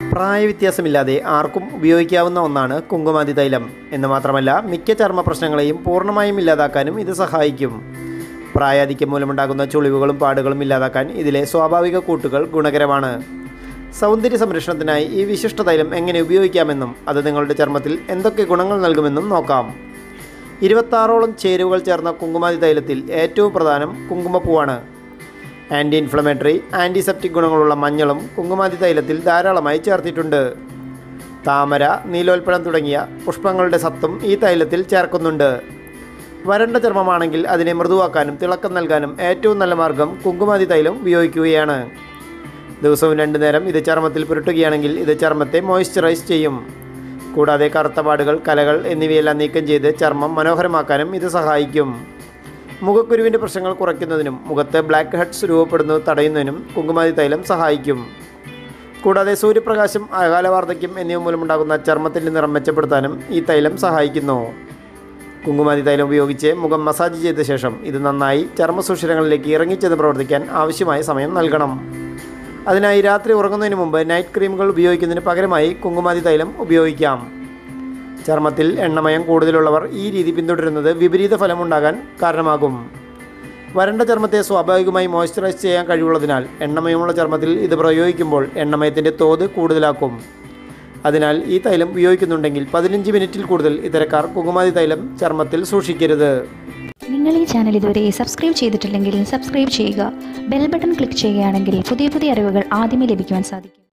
പ്രായവ്യത്യാസമില്ലാതെ ആർക്കും ഉപയോഗിക്കാവുന്ന ഒന്നാണ് കുങ്കുമാതി തൈലം എന്ന് മാത്രമല്ല മിക്ക ചർമ്മ പ്രശ്നങ്ങളെയും പൂർണ്ണമായും ഇല്ലാതാക്കാനും ഇത് സഹായിക്കും പ്രായാധിക്യം മൂലമുണ്ടാകുന്ന ചുളിവുകളും പാടുകളും ഇല്ലാതാക്കാൻ ഇതിലെ സ്വാഭാവിക കൂട്ടുകൾ ഗുണകരമാണ് സൗന്ദര്യ സംരക്ഷണത്തിനായി ഈ വിശിഷ്ട തൈലം എങ്ങനെ ഉപയോഗിക്കാമെന്നും അത് നിങ്ങളുടെ ചർമ്മത്തിൽ എന്തൊക്കെ ഗുണങ്ങൾ നൽകുമെന്നും നോക്കാം ഇരുപത്താറോളം ചേരുവകൾ ചേർന്ന കുങ്കുമാതി തൈലത്തിൽ ഏറ്റവും പ്രധാനം കുങ്കുമപ്പൂവാണ് ആൻറ്റി ഇൻഫ്ലമേറ്ററി ആൻറ്റിസെപ്റ്റിക് ഗുണങ്ങളുള്ള മഞ്ഞളും കുങ്കുമാതി തൈലത്തിൽ ധാരാളമായി ചേർത്തിട്ടുണ്ട് താമര നീലോൽപ്പഴം തുടങ്ങിയ പുഷ്പങ്ങളുടെ സത്തും ഈ തൈലത്തിൽ ചേർക്കുന്നുണ്ട് വരണ്ട ചർമ്മമാണെങ്കിൽ അതിനെ മൃദുവാക്കാനും തിളക്കം നൽകാനും ഏറ്റവും നല്ല മാർഗം കുങ്കുമാതി തൈലം ഉപയോഗിക്കുകയാണ് ദിവസവും രണ്ടു നേരം ഇത് ചർമ്മത്തിൽ പുരട്ടുകയാണെങ്കിൽ ഇത് ചർമ്മത്തെ മോയ്സ്ചറൈസ് ചെയ്യും കൂടാതെ കറുത്ത പാടുകൾ കലകൾ എന്നിവയെല്ലാം നീക്കം ചെയ്ത് ചർമ്മം മനോഹരമാക്കാനും ഇത് സഹായിക്കും മുഖക്കുരുവിൻ്റെ പ്രശ്നങ്ങൾ കുറയ്ക്കുന്നതിനും മുഖത്ത് ബ്ലാക്ക് ഹെഡ്സ് രൂപപ്പെടുന്നത് തടയുന്നതിനും കുങ്കുമാതി തൈലം സഹായിക്കും കൂടാതെ സൂര്യപ്രകാശം അകാലവാർദ്ധക്യം എന്നിവ മൂലമുണ്ടാകുന്ന ചർമ്മത്തിൻ്റെ നിറം മെച്ചപ്പെടുത്താനും ഈ തൈലം സഹായിക്കുന്നു കുങ്കുമാതി തൈലം ഉപയോഗിച്ച് മുഖം മസാജ് ചെയ്ത ശേഷം ഇത് നന്നായി ചർമ്മസുഷിരങ്ങളിലേക്ക് ഇറങ്ങിച്ചെന്ന് പ്രവർത്തിക്കാൻ ആവശ്യമായ സമയം നൽകണം അതിനായി രാത്രി ഉറങ്ങുന്നതിന് മുമ്പ് നൈറ്റ് ക്രീമുകൾ ഉപയോഗിക്കുന്നതിന് പകരമായി കുങ്കുമാതി തൈലം ഉപയോഗിക്കാം ചർമ്മത്തിൽ എണ്ണമയം കൂടുതലുള്ളവർ ഈ രീതി പിന്തുടരുന്നത് വിപരീത ഫലമുണ്ടാകാൻ കാരണമാകും വരണ്ട ചർമ്മത്തെ സ്വാഭാവികമായി മോയ്സ്ചറൈസ് ചെയ്യാൻ കഴിവുള്ളതിനാൽ എണ്ണമയമുള്ള ചർമ്മത്തിൽ ഇത് പ്രയോഗിക്കുമ്പോൾ എണ്ണമയത്തിൻ്റെ തോത് കൂടുതലാക്കും അതിനാൽ ഈ തൈലം ഉപയോഗിക്കുന്നുണ്ടെങ്കിൽ പതിനഞ്ച് മിനിറ്റിൽ കൂടുതൽ ഇത്തരക്കാർ കുങ്കുമാതി തൈലം ചർമ്മത്തിൽ സൂക്ഷിക്കരുത് നിങ്ങൾ ഈ ചാനൽ ഇതുവരെ സബ്സ്ക്രൈബ് ചെയ്തിട്ടില്ലെങ്കിൽ സബ്സ്ക്രൈബ് ചെയ്യുക ബെൽ ബട്ടൺ ക്ലിക്ക് ചെയ്യുകയാണെങ്കിൽ പുതിയ പുതിയ അറിവുകൾ ആദ്യമേ ലഭിക്കുവാൻ സാധിക്കും